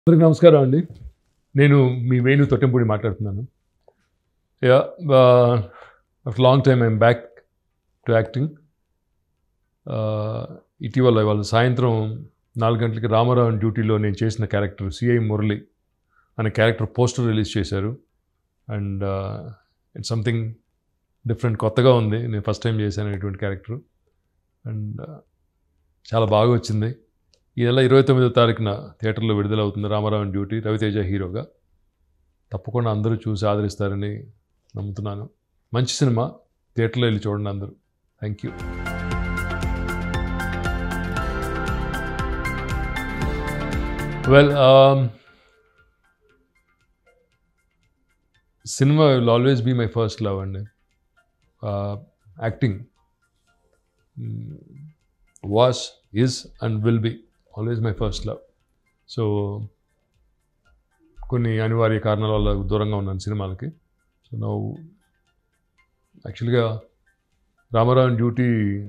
అందరికి నమస్కారం అండి నేను మీ వేణు తొట్టెంపూడి మాట్లాడుతున్నాను yeah long time I'm back to acting ఇటీవల ఇవాళ సాయంత్రం నాలుగు గంటలకి రామారావు డ్యూటీలో నేను చేసిన క్యారెక్టర్ సిఐ మురళి అనే క్యారెక్టర్ పోస్టర్ రిలీజ్ చేశారు అండ్ ఇట్స్ సంథింగ్ డిఫరెంట్ కొత్తగా ఉంది నేను ఫస్ట్ టైం చేశాను ఇటువంటి క్యారెక్టర్ అండ్ చాలా బాగా వచ్చింది ఈ నెల ఇరవై తొమ్మిదో తారీఖున థియేటర్లో విడుదలవుతుంది రామారావు డ్యూటీ రవితేజ హీరోగా తప్పకుండా అందరూ చూసి ఆదరిస్తారని నమ్ముతున్నాను మంచి సినిమా థియేటర్లో వెళ్ళి చూడండి అందరూ thank you well cinema will always be my first love అండి acting was is and will be always my first love so కొన్ని అనివార్య కారణాల వల్ల దూరంగా ఉన్నాను సినిమాలకి సో నా యాక్చువల్గా రామారావు డ్యూటీ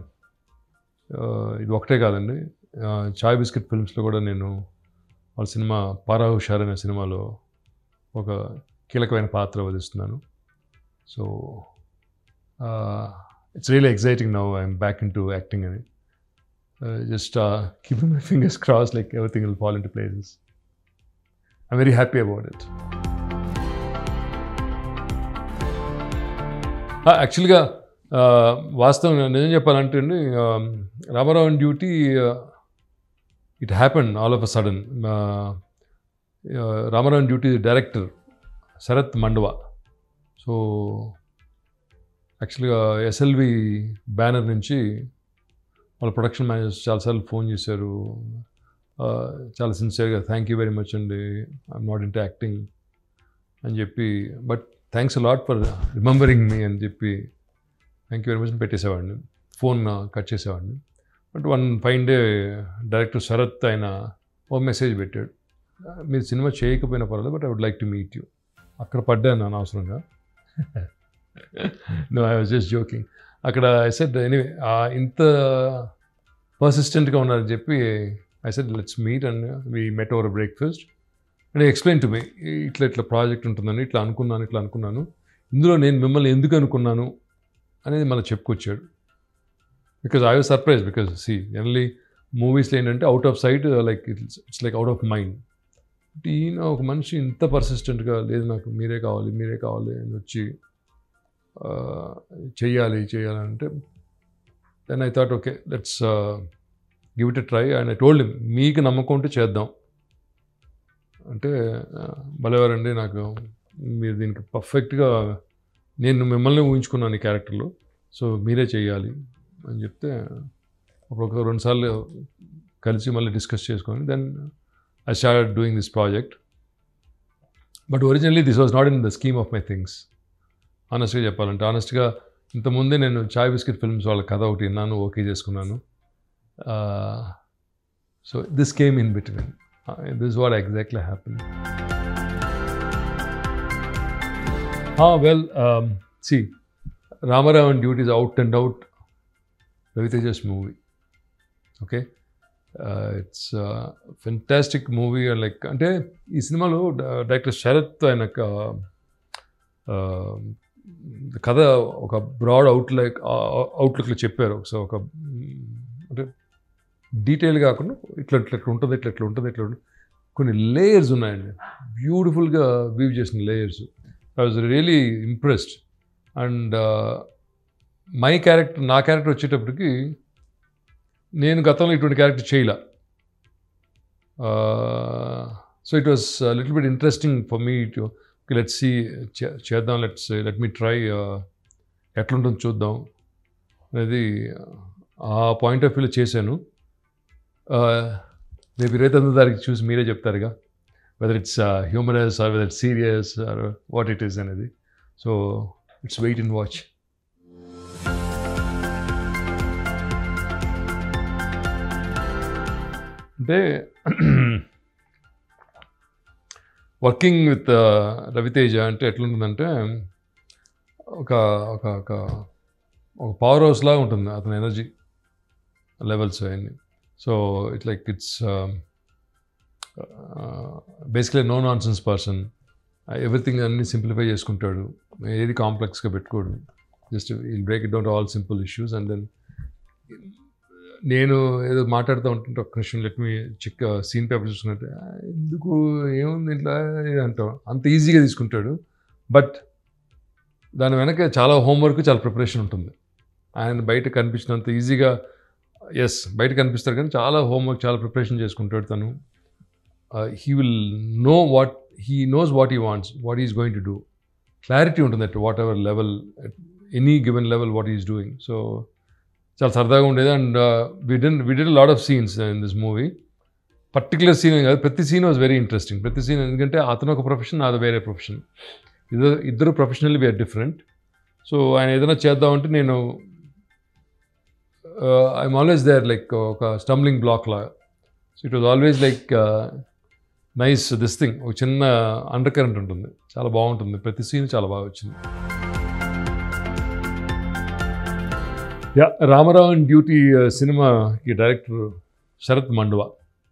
ఇది ఒకటే కాదండి చాయ్ బిస్కెట్ ఫిల్మ్స్లో కూడా నేను వాళ్ళ సినిమా పారా హుషార్ అనే సినిమాలో ఒక కీలకమైన పాత్ర వదిస్తున్నాను so it's really exciting now I'm back in to acting అని just uh, keeping my fingers crossed like everything will fall into places. I'm very happy about it. యాక్చువల్గా వాస్తవం నిజం చెప్పాలంటే అండి Ramarao duty it happen all of a sudden Ramarao duty director Sarath Mandava so యాక్చువల్గా SLV banner నుంచి వాళ్ళ production managers చాలాసార్లు phone చేశారు చాలా సిన్సియర్గా థ్యాంక్ యూ వెరీ మచ్ అండి ఐఎమ్ నాట్ ఇంటూ యాక్టింగ్ అని చెప్పి but thanks lot for remembering me అని చెప్పి థ్యాంక్ యూ వెరీ మచ్ పెట్టేసేవాడిని ఫోన్ కట్ చేసేవాడిని but one fine day director Sarath ఆయన ఓ మెసేజ్ పెట్టాడు మీరు సినిమా చేయకపోయినా పర్వాలేదు but I would like to meet you అక్కడ పడ్డాను అనవసరంగా no I was just joking అక్కడ ఐ సెడ్ ఎనీవే ఇంత పర్సిస్టెంట్గా ఉన్నారని చెప్పి I said let's meet and we met over breakfast and explain to me ఇట్లా ఇట్లా ప్రాజెక్ట్ ఉంటుందని ఇట్లా అనుకున్నాను ఇట్లా అనుకున్నాను ఇందులో నేను మిమ్మల్ని ఎందుకు అనుకున్నాను అనేది మళ్ళీ చెప్పుకొచ్చాడు because I was surprise because see generally మూవీస్లో ఏంటంటే out of sight like it's it's like out of mind ఈయన ఒక మనిషి ఇంత పర్సిస్టెంట్గా లేదు నాకు మీరే కావాలి మీరే కావాలి అని వచ్చి చెయ్యాలి చేయాలంటే then I thought okay let's give it a try and I told మీకు నమ్మకం ఉంటే చేద్దాం అంటే భలేవారండి నాకు మీరు దీనికి పర్ఫెక్ట్గా నేను మిమ్మల్ని ఊహించుకున్నాను ఈ క్యారెక్టర్లో సో మీరే చేయాలి అని చెప్తే ఒక రెండుసార్లు కలిసి మళ్ళీ డిస్కస్ చేసుకొని then I start doing this project but originally this was not in the scheme of my things ఆనెస్ట్గా చెప్పాలంటే ఆనెస్ట్గా ఇంతకుముందే నేను చాయ్ బిస్కెట్ ఫిల్మ్స్ వాళ్ళ కథ ఒకటి విన్నాను ఓకే చేసుకున్నాను so this came in between this what exactly happen well see Ramarao on duties out and out Ravi Teja's movie okay it's fantastic movie like అంటే ఈ సినిమాలో డైరెక్టర్ శరత్ ఆయన కథ ఒక బ్రాడ్ అవుట్లైక్ అవుట్లుక్లో చెప్పారు సో ఒక అంటే డీటెయిల్ కాకుండా ఇట్లా ఇట్లా ఇట్లా ఉంటుంది ఇట్లా ఇట్లా ఉంటుంది ఇట్లా ఉంటుంది కొన్ని లేయర్స్ ఉన్నాయండి బ్యూటిఫుల్గా వీవ్ చేసిన layers I was really impressed and my character నా క్యారెక్టర్ వచ్చేటప్పటికి నేను గతంలో ఇటువంటి క్యారెక్టర్ చేయలే so it was little bit interesting for me to let's see చేద్దాం లెట్స్ లెట్ మీ ట్రై ఎట్లుంటుందో చూద్దాం అనేది ఆ పాయింట్ ఆఫ్ వ్యూలో చేశాను రేపు ఇరవై తొమ్మిది తారీఖు చూసి మీరే చెప్తారుగా whether it's humorous or whether serious or what it is అనేది so it's wait and watch అంటే వర్కింగ్ విత్ రవితేజ అంటే ఎట్లుంటుందంటే ఒక ఒక ఒక ఒక పవర్ హౌస్ లాగా ఉంటుంది అతని ఎనర్జీ లెవెల్స్ అవన్నీ so it like it's basically no nonsense person everything అన్ని సింప్లిఫై చేసుకుంటాడు ఏది కాంప్లెక్స్గా పెట్టుకోడు just will break it down all simple issues and then నేను ఏదో మాట్లాడుతూ ఉంటుంటే ఒక నిమిషం let me check scene paper చూసుకున్నట్టు "ఆ, ఎందుకు ఏముంది ఇట్లా ఇది అంటాం అంత ఈజీగా తీసుకుంటాడు బట్ దాని వెనక చాలా హోంవర్క్ చాలా ప్రిపరేషన్ ఉంటుంది ఆయన బయట కనిపించినంత ఈజీగా ఎస్ బయట కనిపిస్తారు కానీ చాలా హోంవర్క్ చాలా ప్రిపరేషన్ చేసుకుంటాడు తను he will know what he knows what he wants what is going to do clarity ఉంటుంది at whatever level any given level what is doing so చాలా సరదాగా ఉండేది and within we did lot of scenes in this movie particular scene కాదు ప్రతి scene was very interesting ప్రతి scene ఎందుకంటే అతను ఒక ప్రొఫెషన్ నాది వేరే ప్రొఫెషన్ ఇద్దరు ఇద్దరు ప్రొఫెషనల్ వీఆర్ డిఫరెంట్ సో ఆయన ఏదైనా చేద్దామంటే నేను ఐఎమ్ ఆల్వేస్ దేర్ లైక్ ఒక స్టంబ్లింగ్ బ్లాక్ లాగా so it was always like nice this thing ఒక చిన్న అండర్ కరెంట్ ఉంటుంది చాలా బాగుంటుంది ప్రతి సీన్ చాలా బాగా వచ్చింది యా రామరావన్ డ్యూటీ సినిమాకి డైరెక్టర్ శరత్ మండువా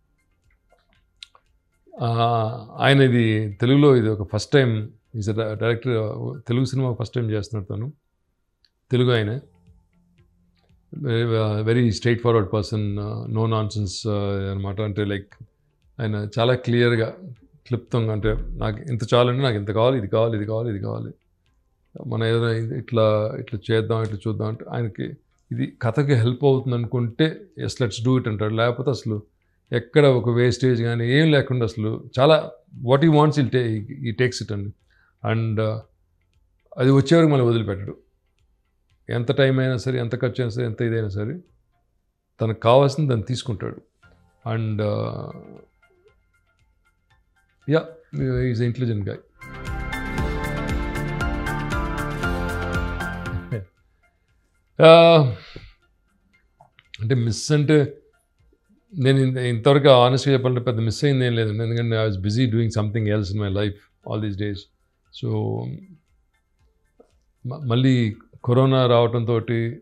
ఆ, ఆయన ఇది తెలుగులో ఇది ఒక first time is director Telugu cinema first time చేస్తున్నాడు తను తెలుగు ఆయన very straightforward person no nonsense అనమాట అంటే లైక్ ఆయన చాలా క్లియర్గా క్లుప్తంగా అంటే నాకు ఇంత చాలంటే నాకు ఇంత కావాలి ఇది కావాలి ఇది కావాలి ఇది కావాలి మనం ఏదైనా ఇది ఇట్లా ఇట్లా చేద్దాం ఇట్లా చూద్దాం అంటే ఆయనకి ఇది కథకి హెల్ప్ అవుతుంది అనుకుంటే ఎస్ లెట్స్ డూ ఇట్ అంటాడు లేకపోతే అసలు ఎక్కడ ఒక వేస్టేజ్ కానీ ఏం లేకుండా అసలు చాలా వాట్ ఈ వాంట్స్ ఇల్ టే ఈ టేక్స్ ఇట్ అండి అండ్ అది వచ్చేవరకు మనం వదిలిపెట్టడు ఎంత టైం అయినా సరే ఎంత ఖర్చు అయినా సరే ఎంత ఇదైనా సరే తనకు కావాల్సింది దాన్ని తీసుకుంటాడు and yeah is intelligent guy అంటే మిస్ అంటే నేను ఇంత- ఇంతవరకు ఆనెస్ట్గా చెప్పాలంటే పెద్ద మిస్ అయింది ఏం లేదు ఎందుకంటే I was busy doing something else in my life all these days so మళ్ళీ కరోనా రావడంతో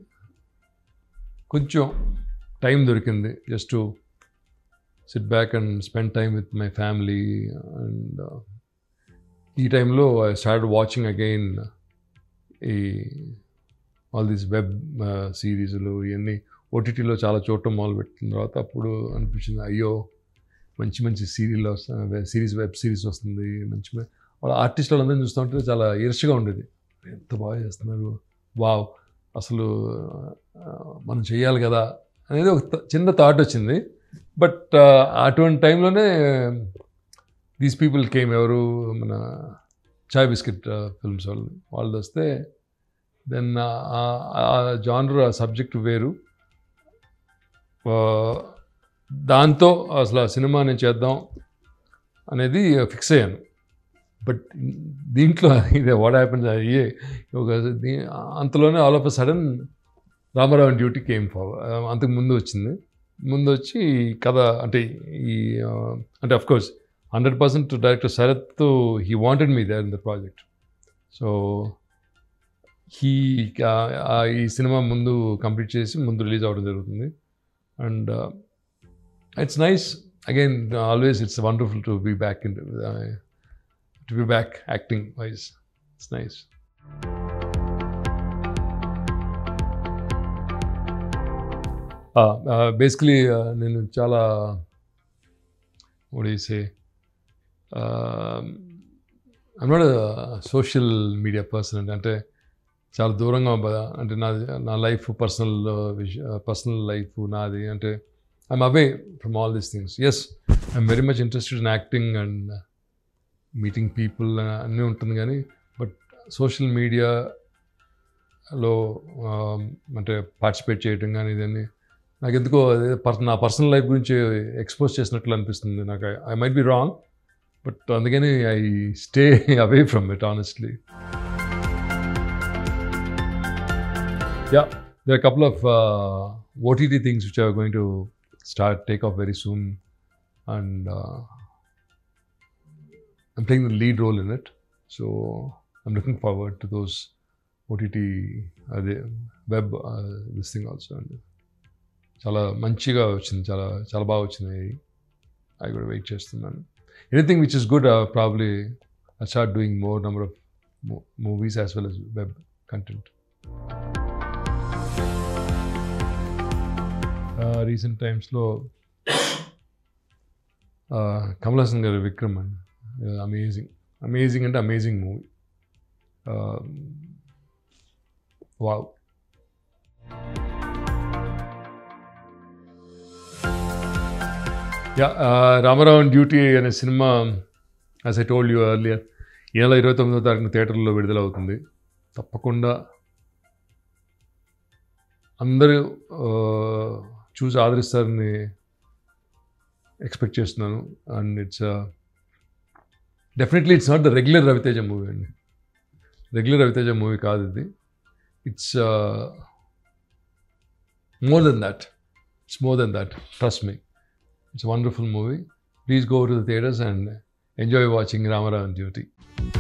కొంచెం టైం దొరికింది just to sit back and spend time with my family and ఈ టైంలో ఐ స్టార్ట్ వాచింగ్ అగైన్ ఈ ఆల్ దీస్ వెబ్ సిరీస్లు ఇవన్నీ ఓటీటీలో చాలా చూడటం మొదలుపెట్టిన తర్వాత అప్పుడు అనిపించింది అయ్యో మంచి మంచి సీరియల్ వస్తుంది సిరీస్ వెబ్ సిరీస్ వస్తుంది మంచి మ- వాళ్ళ ఆర్టిస్ట్ వాళ్ళందరినీ చూస్తూ ఉంటే చాలా ఈర్ష్యగా ఉండేది ఎంత బాగా చేస్తున్నారు వావ్ అసలు ఆ, మనం చేయాలి కదా అనేది ఒక త- చిన్న థాట్ వచ్చింది బట్ అటువంటి టైంలోనే దీస్ పీపుల్ కేమ్ ఎవరు మన చాయ్ బిస్కెట్ ఫిల్మ్స్ వాళ్ళు వాళ్ళు వస్తే దెన్ ఆ జానర్ ఆ సబ్జెక్ట్ వేరు ఆ, దాంతో అసలు ఆ సినిమా నేను చేద్దాం అనేది ఫిక్స్ అయ్యాను బట్ దీంట్లో ఇదే వాట్ హ్యాపెన్స్ అయ్యే ఒక దీ- అంతలోనే all of a sudden Ramarao duty came forward అంతకు ముందు వచ్చింది ముందు వచ్చి ఈ కథ అంటే ఈ ఆ, అంటే of course hundred percent director Sarath he wanted me there in the project so he ఈ సినిమా ముందు కంప్లీట్ చేసి ముందు రిలీజ్ అవ్వడం జరుగుతుంది and it's nice again always it's wonderful to be back in to be back acting wise it's nice basically నేను చాలా ఒడిసే I'm not social media person అండి అంటే చాలా దూరంగా బ- అంటే నాది నా లైఫ్ పర్సనల్ పర్సనల్ లైఫ్ నాది అంటే I'm away from all these things yes I'm very much interested in acting and meeting people అన్నీ ఉంటుంది కానీ బట్ సోషల్ మీడియాలో అంటే పార్టిసిపేట్ చేయటం కానీ ఇదన్నీ నాకు ఎందుకో అదే పర్సన్ నా పర్సనల్ లైఫ్ గురించి ఎక్స్పోజ్ చేసినట్లు అనిపిస్తుంది నాకు I might be wrong but అందుకని I stay away from it honestly Yeah, there are a couple of uh, OTT things which are going to start take off very soon, and uh, I'm playing the lead role in it. So I'm looking forward to those OTT uh, the web uh, this thing also. And చాలా మంచిగా వచ్చింది చాలా చాలా బాగా వచ్చింది అవి కూడా wait చేస్తున్నాను anything which is good probably I start doing more number of movies as well as web content recent టైమ్స్లో కమల్ హాసన్ గారి విక్రమ్ అండి అమేజింగ్ అమేజింగ్ అంటే amazing movie wow yeah Ramarao on duty అనే cinema as I told you earlier ఈ నెల ఇరవై తొమ్మిదో తారీఖున థియేటర్లో విడుదలవుతుంది తప్పకుండా అందరూ ఆ, చూసి ఆదరిస్తారని ఎక్స్పెక్ట్ చేస్తున్నాను and it's definitely it's not the regular Raviteja movie అండి రెగ్యులర్ రవితేజ మూవీ కాదు ఇది it's more than that it's more than that trust me it's wonderful movie please go to the theatres and enjoy watching Ramarao on duty